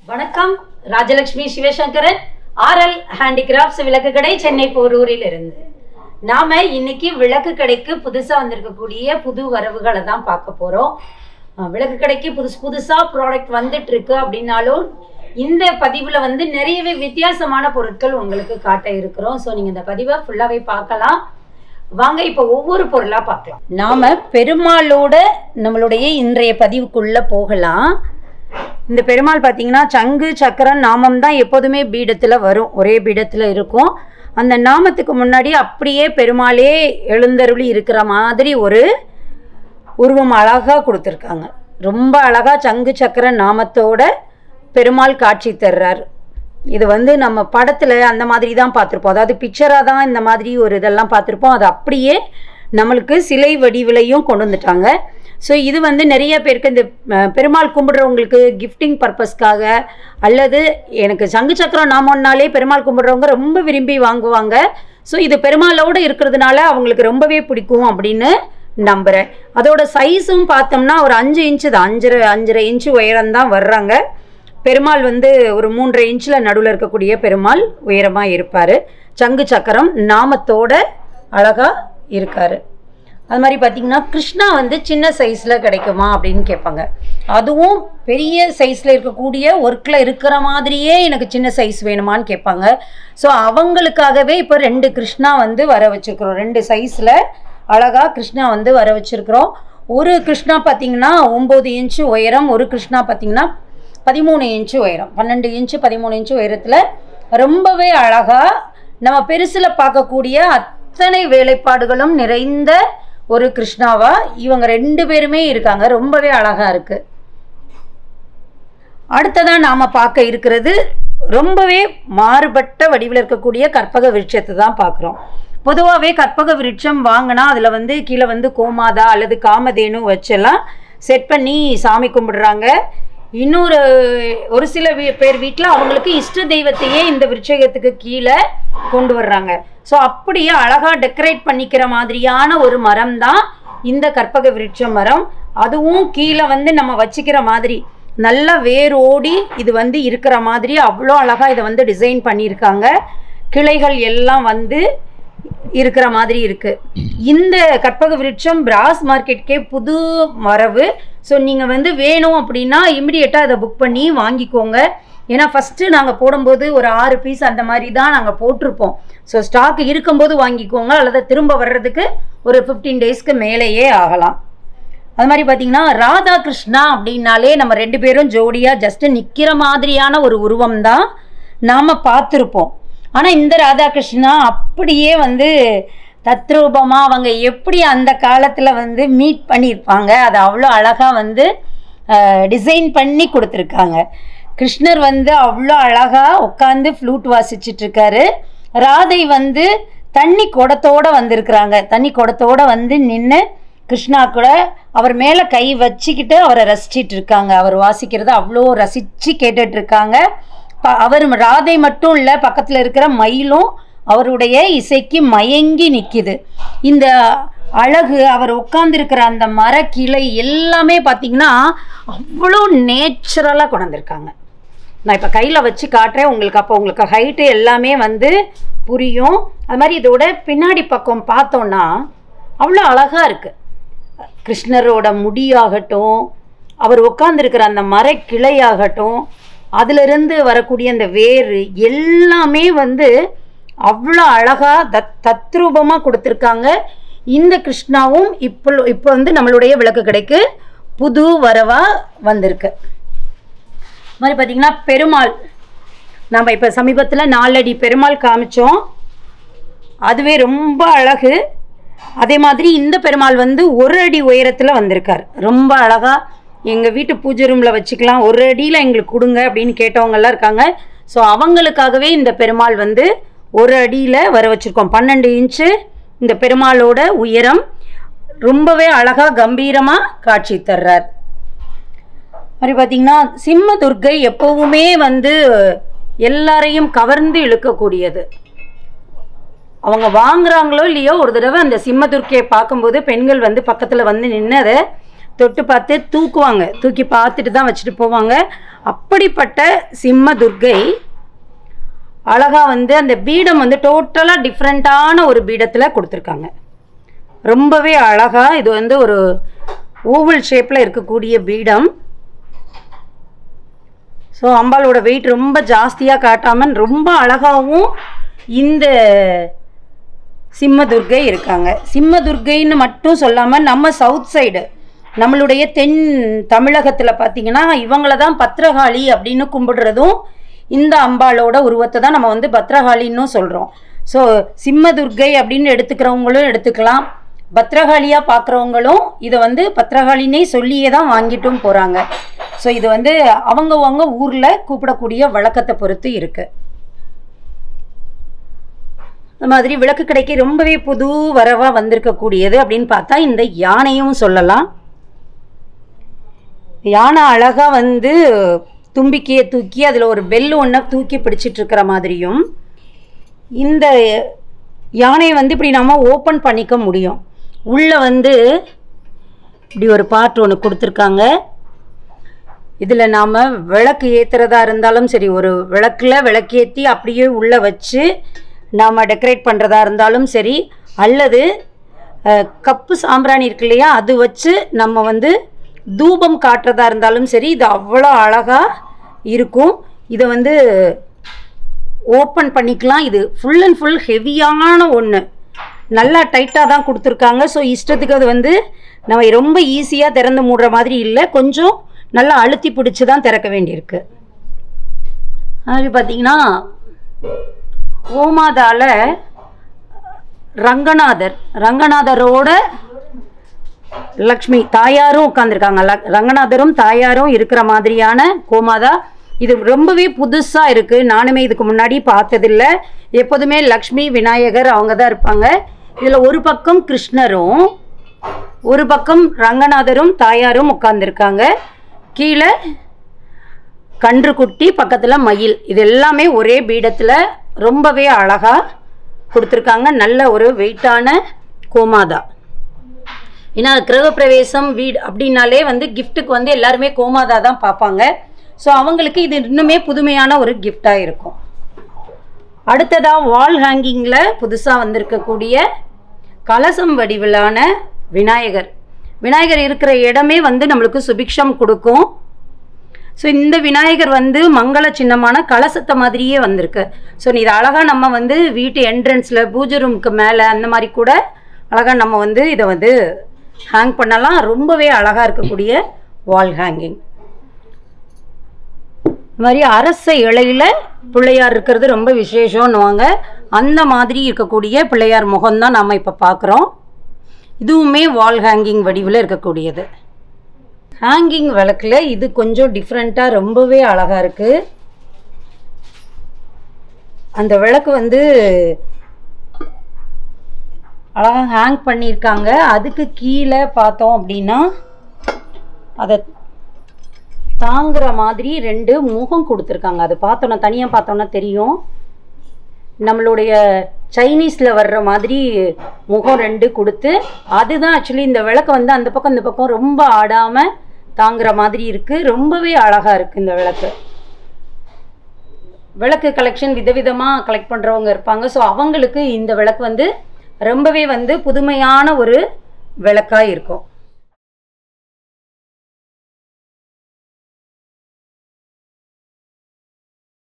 வணக்கம் Rajalakshmi Sivasankaran RL handicrafts விளக்கு கடை சென்னை போரூரில் இருந்து நாம இன்னைக்கு விளக்கு கடைக்கு புதுசா வந்திருக்கக்கூடிய புது வரவுகளை தான் பார்க்க போறோம் அஹ் விளக்கு கடைக்கு புதுசு புதுசா ப்ராடக்ட் வந்துட்டு இருக்கு அப்படின்னாலும் இந்த பதிவுல வந்து நிறையவே வித்தியாசமான பொருட்கள் உங்களுக்கு காட்ட இருக்கிறோம் ஸோ நீங்க இந்த பதிவை ஃபுல்லாவே பார்க்கலாம் வாங்க இப்போ ஒவ்வொரு பொருளா பார்க்கலாம் நாம பெருமாளோட நம்மளுடைய இன்றைய பதிவுக்குள்ள போகலாம் இந்த பெருமாள் பார்த்தீங்கன்னா சங்கு சக்கரம் நாமம் தான் எப்போதுமே பீடத்தில் வரும் ஒரே பீடத்தில் இருக்கும் அந்த நாமத்துக்கு முன்னாடி அப்படியே பெருமாளே எழுந்தருளி இருக்கிற மாதிரி ஒரு உருவம் அழகாக கொடுத்துருக்காங்க ரொம்ப அழகாக சங்கு சக்கர நாமத்தோட பெருமாள் காட்சி தர்றார் இது வந்து நம்ம படத்தில் அந்த மாதிரி தான் பார்த்துருப்போம் அதாவது பிக்சராக தான் இந்த மாதிரி ஒரு இதெல்லாம் பார்த்துருப்போம் அது அப்படியே நம்மளுக்கு சிலை வடிவிலையும் கொண்டு வந்துட்டாங்க ஸோ இது வந்து நிறைய பேருக்கு இந்த அஹ், பெருமாள் கும்பிடுறவங்களுக்கு கிஃப்டிங் பர்பஸ்க்காக அல்லது எனக்கு சங்கு சக்கரம் நாமம்னாலே பெருமாள் கும்பிடுறவங்க ரொம்ப விரும்பி வாங்குவாங்க ஸோ இது பெருமாளோடு இருக்கிறதுனால அவங்களுக்கு ரொம்பவே பிடிக்கும் அப்படின்னு நம்புகிறேன் அதோட சைஸும் பார்த்தோம்னா ஒரு அஞ்சு இன்ச்சு தான் அஞ்சரை அஞ்சரை இன்ச்சு உயரம் தான் வர்றாங்க பெருமாள் வந்து ஒரு மூன்றரை இன்ச்சில் நடுவில் இருக்கக்கூடிய பெருமாள் உயரமாக இருப்பார் சங்கு சக்கரம் நாமத்தோட அழகாக இருக்கார் அது மாதிரி பார்த்தீங்கன்னா கிருஷ்ணா வந்து சின்ன சைஸில் கிடைக்குமா அப்படின்னு கேட்பாங்க அதுவும் பெரிய சைஸில் இருக்கக்கூடிய ஒர்க்கில் இருக்கிற மாதிரியே எனக்கு சின்ன சைஸ் வேணுமான்னு கேட்பாங்க ஸோ அவங்களுக்காகவே இப்போ ரெண்டு கிருஷ்ணா வந்து வர வச்சுருக்குறோம் ரெண்டு சைஸில் அழகாக கிருஷ்ணா வந்து வர வச்சுருக்குறோம் ஒரு கிருஷ்ணா பார்த்தீங்கன்னா ஒம்பது இன்ச்சு உயரம் ஒரு கிருஷ்ணா பார்த்தீங்கன்னா பதிமூணு இன்ச்சு உயரம் பன்னெண்டு இன்ச்சு பதிமூணு இன்ச்சு உயரத்தில் ரொம்பவே அழகாக நம்ம பெருசில் பார்க்கக்கூடிய அத்தனை வேலைப்பாடுகளும் நிறைந்த ஒரு கிருஷ்ணாவா இவங்க ரெண்டு பேருமே இருக்காங்க ரொம்பவே அழகா இருக்கு அடுத்ததா நாம பார்க்க இருக்கிறது ரொம்பவே மாறுபட்ட வடிவில் இருக்கக்கூடிய கற்பக விருட்சத்தை தான் பார்க்குறோம் பொதுவாகவே கற்பக விருட்சம் வாங்கினா அதில் வந்து கீழே வந்து கோமாதா அல்லது காமதேனு வச்செல்லாம் செட் பண்ணி சாமி கும்பிடுறாங்க இன்னொரு ஒரு சில வீ- பேர் வீட்டில் அவங்களுக்கு இஷ்ட தெய்வத்தையே இந்த விருட்சகத்துக்கு கீழே கொண்டு வர்றாங்க ஸோ அப்படியே அழகாக டெக்கரேட் பண்ணிக்கிற மாதிரியான ஒரு மரம் தான் இந்த கற்பக விருட்ச மரம் அதுவும் கீழே வந்து நம்ம வச்சுக்கிற மாதிரி நல்ல வேரோடி இது வந்து இருக்கிற மாதிரி அவ்வளோ அழகாக இதை வந்து டிசைன் பண்ணியிருக்காங்க கிளைகள் எல்லாம் வந்து இருக்கிற மாதிரி இருக்கு இந்த கற்பக விருட்சம் பிராஸ் மார்க்கெட்கே புது வரவு ஸோ நீங்கள் வந்து வேணும் அப்படின்னா இமிடியேட்டாக அதை புக் பண்ணி வாங்கிக்கோங்க ஏன்னா ஃபஸ்ட்டு நாங்கள் போடும்போது ஒரு ஆறு பீஸ் அந்த மாதிரி தான் நாங்கள் போட்டிருப்போம் ஸோ ஸ்டாக் இருக்கும்போது வாங்கிக்கோங்க அல்லது திரும்ப வர்றதுக்கு ஒரு ஃபிஃப்டீன் டேஸ்க்கு மேலேயே ஆகலாம் அது மாதிரி பார்த்தீங்கன்னா ராதா கிருஷ்ணா அப்படின்னாலே நம்ம ரெண்டு பேரும் ஜோடியாக ஜஸ்ட்டு நிற்கிற மாதிரியான ஒரு உருவம் தான் நாம் பார்த்துருப்போம் ஆனால் இந்த ராதாகிருஷ்ணா அப்படியே வந்து தத்ரூபமாக அவங்க எப்படி அந்த காலத்தில் வந்து மீட் பண்ணியிருப்பாங்க அது அவ்வளோ அழகாக வந்து டிசைன் பண்ணி கொடுத்துருக்காங்க கிருஷ்ணர் வந்து அவ்வளோ அழகாக உட்காந்து ஃப்ளூட் வாசிச்சிட்டு இருக்காரு ராதை வந்து தண்ணி குடத்தோட வந்திருக்கிறாங்க தண்ணி குடத்தோட வந்து நின்று கிருஷ்ணா கூட அவர் மேலே கை வச்சுக்கிட்டு அவரை ரசிச்சிட்டு இருக்காங்க அவர் வாசிக்கிறத அவ்வளோ ரசித்து கேட்டுட்டு இருக்காங்க ப- அவர் ராதை மட்டும் இல்லை பக்கத்தில் இருக்கிற மயிலும் அவருடைய இசைக்கு மயங்கி நிற்கிது இந்த அழகு அவர் உட்கார்ந்திருக்கிற அந்த மரக்கிளை எல்லாமே பார்த்தீங்கன்னா அவ்வளோ நேச்சுரலாக கொண்டாந்துருக்காங்க நான் இப்போ கையில் வச்சு காட்டுறேன் உங்களுக்கு அப்போ உங்களுக்கு ஹைட்டு எல்லாமே வந்து புரியும் அது மாதிரி இதோட பின்னாடி பக்கம் பார்த்தோன்னா அவ்வளோ அழகாக இருக்குது கிருஷ்ணரோட முடியாகட்டும் அவர் உட்காந்துருக்கிற அந்த மரக்கிளையாகட்டும் அதிலிருந்து வரக்கூடிய அந்த வேர் எல்லாமே வந்து அவ்வளோ அழகாக தத் தத்ரூபமாக கொடுத்துருக்காங்க இந்த கிருஷ்ணாவும் இப்போ இப்போ வந்து நம்மளுடைய விளக்கு கடைக்கு புது வரவாக வந்திருக்கு இது மாதிரி பார்த்தீங்கன்னா பெருமாள் நம்ம இப்போ சமீபத்தில் நாலடி பெருமாள் காமிச்சோம் அதுவே ரொம்ப அழகு அதே மாதிரி இந்த பெருமாள் வந்து ஒரு அடி உயரத்தில் வந்திருக்கார் ரொம்ப அழகாக எங்கள் வீட்டு பூஜை ரூமில் வச்சுக்கலாம் ஒரு அடியில் எங்களுக்கு கொடுங்க அப்படின்னு கேட்டவங்கெல்லாம் இருக்காங்க ஸோ அவங்களுக்காகவே இந்த பெருமாள் வந்து ஒரு அடியில் வர வச்சுருக்கோம் பன்னெண்டு இன்ச்சு இந்த பெருமாளோட உயரம் ரொம்பவே அழகாக கம்பீரமாக காட்சி தர்றார் மாதிரி பார்த்தீங்கன்னா சிம்ம துர்க்கை எப்பவுமே வந்து எல்லாரையும் கவர்ந்து இழுக்கக்கூடியது அவங்க வாங்குறாங்களோ இல்லையோ ஒரு தடவை அந்த சிம்ம துர்க்கையை பார்க்கும்போது பெண்கள் வந்து பக்கத்தில் வந்து நின்று அதை தொட்டு பார்த்து தூக்குவாங்க தூக்கி பார்த்துட்டு தான் வச்சுட்டு போவாங்க அப்படிப்பட்ட சிம்ம துர்க்கை அழகா வந்து அந்த பீடம் வந்து டோட்டலாக டிஃப்ரெண்ட்டான ஒரு பீடத்தில் கொடுத்துருக்காங்க ரொம்பவே அழகா இது வந்து ஒரு ஓவல் ஷேப்பில் இருக்கக்கூடிய பீடம் ஸோ அம்பாளோட வெயிட் ரொம்ப ஜாஸ்தியாக காட்டாமல் ரொம்ப அழகாகவும் இந்த சிம்ம துர்க்கை இருக்காங்க சிம்ம துர்க்கைன்னு மட்டும் சொல்லாமல் நம்ம சவுத் சைடு நம்மளுடைய தென் தமிழகத்தில் பார்த்தீங்கன்னா இவங்கள தான் பத்ரகாளி அப்படின்னு கும்பிடுறதும் இந்த அம்பாளோட உருவத்தை தான் நம்ம வந்து பத்ரகாளின்னு சொல்கிறோம் ஸோ சிம்ம துர்க்கை அப்படின்னு எடுத்துக்கிறவங்களும் எடுத்துக்கலாம் பத்ரகாளியாக பார்க்குறவங்களும் இதை வந்து பத்ரகாளினே சொல்லியே தான் வாங்கிட்டும் போகிறாங்க ஸோ இது வந்து அவங்கவங்க ஊரில் கூப்பிடக்கூடிய வழக்கத்தை பொறுத்து இருக்குது இந்த மாதிரி விளக்கு கடைக்கு ரொம்பவே புது வரவாக வந்திருக்கக்கூடியது அப்படின்னு பார்த்தா இந்த யானையும் சொல்லலாம் யானை அழகாக வந்து தும்பிக்கையை தூக்கி அதில் ஒரு பெல் ஒன்றை தூக்கி பிடிச்சிட்டு இருக்கிற மாதிரியும் இந்த யானையை வந்து இப்படி நம்ம ஓப்பன் பண்ணிக்க முடியும் உள்ளே வந்து இப்படி ஒரு பார்ட் ஒன்று கொடுத்துருக்காங்க இதில் நாம் விளக்கு ஏற்றுறதா இருந்தாலும் சரி ஒரு விளக்கில் விளக்கேற்றி அப்படியே உள்ளே வச்சு நாம் டெக்கரேட் பண்ணுறதா இருந்தாலும் சரி அல்லது அஹ், கப்பு சாம்பிராணி இருக்கு இல்லையா அது வச்சு நம்ம வந்து தூபம் காட்டுறதா இருந்தாலும் சரி இது அவ்வளோ அழகாக இருக்கும் இதை வந்து ஓப்பன் பண்ணிக்கலாம் இது ஃபுல் அண்ட் ஃபுல் ஹெவியான ஒன்று நல்லா டைட்டாக தான் கொடுத்துருக்காங்க ஸோ இஷ்டத்துக்கு அது வந்து நம்ம ரொம்ப ஈஸியாக திறந்து மூடுற மாதிரி இல்லை கொஞ்சம் நல்லா அழுத்தி பிடிச்சி தான் திறக்க வேண்டியிருக்கு அது பார்த்தீங்கன்னா கோமாதால ரங்கநாதர் ரங்கநாதரோட லக்ஷ்மி தாயாரும் உட்காந்துருக்காங்க ரங்கநாதரும் தாயாரும் இருக்கிற மாதிரியான கோமாதா இது ரொம்பவே புதுசாக இருக்குது நானுமே இதுக்கு முன்னாடி பார்த்ததில்ல எப்போதுமே லக்ஷ்மி விநாயகர் அவங்க தான் இருப்பாங்க இதில் ஒரு பக்கம் கிருஷ்ணரும் ஒரு பக்கம் ரங்கநாதரும் தாயாரும் உட்காந்துருக்காங்க கீழே கன்றுக்குட்டி பக்கத்தில் மயில் இது எல்லாமே ஒரே பீடத்தில் ரொம்பவே அழகாக கொடுத்துருக்காங்க நல்ல ஒரு வெயிட்டான கோமாதா ஏன்னா கிரகப்பிரவேசம் வீடு அப்படின்னாலே வந்து கிஃப்ட்டுக்கு வந்து எல்லாருமே கோமாதா தான் பார்ப்பாங்க ஸோ அவங்களுக்கு இது இன்னுமே புதுமையான ஒரு கிஃப்டாக இருக்கும் அடுத்ததாக வால் ஹேங்கிங்கில் புதுசாக வந்திருக்கக்கூடிய கலசம் வடிவிலான விநாயகர் விநாயகர் இருக்கிற இடமே வந்து நம்மளுக்கு சுபிக்ஷம் கொடுக்கும் ஸோ இந்த விநாயகர் வந்து மங்கள சின்னமான கலசத்தை மாதிரியே வந்திருக்கு ஸோ இது அழகாக நம்ம வந்து வீட்டு என்ட்ரன்ஸில் பூஜை ரூமுக்கு மேலே அந்த மாதிரி கூட அழகாக நம்ம வந்து இதை வந்து ஹேங் பண்ணலாம் ரொம்பவே அழகாக இருக்கக்கூடிய வால் ஹேங்கிங் இந்த மாதிரி அரச இலையில பிள்ளையார் இருக்கிறது ரொம்ப விசேஷம்னுவாங்க அந்த மாதிரி இருக்கக்கூடிய பிள்ளையார் முகம்தான் நம்ம இப்போ பார்க்குறோம் இதுவுமே வால் ஹேங்கிங் வடிவில் இருக்கக்கூடியது ஹேங்கிங் விளக்கில் இது கொஞ்சம் டிஃப்ரெண்ட்டாக ரொம்பவே அழகாக இருக்குது அந்த விளக்கு வந்து அழகாக ஹேங் பண்ணியிருக்காங்க அதுக்கு கீழே பார்த்தோம் அப்படின்னா அதை தாங்குற மாதிரி ரெண்டு முகம் கொடுத்துருக்காங்க அது பார்த்தோன்னா தனியாக பார்த்தோன்னா தெரியும் நம்மளுடைய சைனீஸில் வர்ற மாதிரி முகம் ரெண்டு கொடுத்து அதுதான் ஆக்சுவலி இந்த விளக்கு வந்து அந்த பக்கம் இந்த பக்கம் ரொம்ப ஆடாமல் தாங்குற மாதிரி இருக்குது ரொம்பவே அழகாக இருக்குது இந்த விளக்கு விளக்கு கலெக்ஷன் விதவிதமாக கலெக்ட் பண்ணுறவங்க இருப்பாங்க ஸோ அவங்களுக்கு இந்த விளக்கு வந்து ரொம்பவே வந்து புதுமையான ஒரு விளக்காக இருக்கும்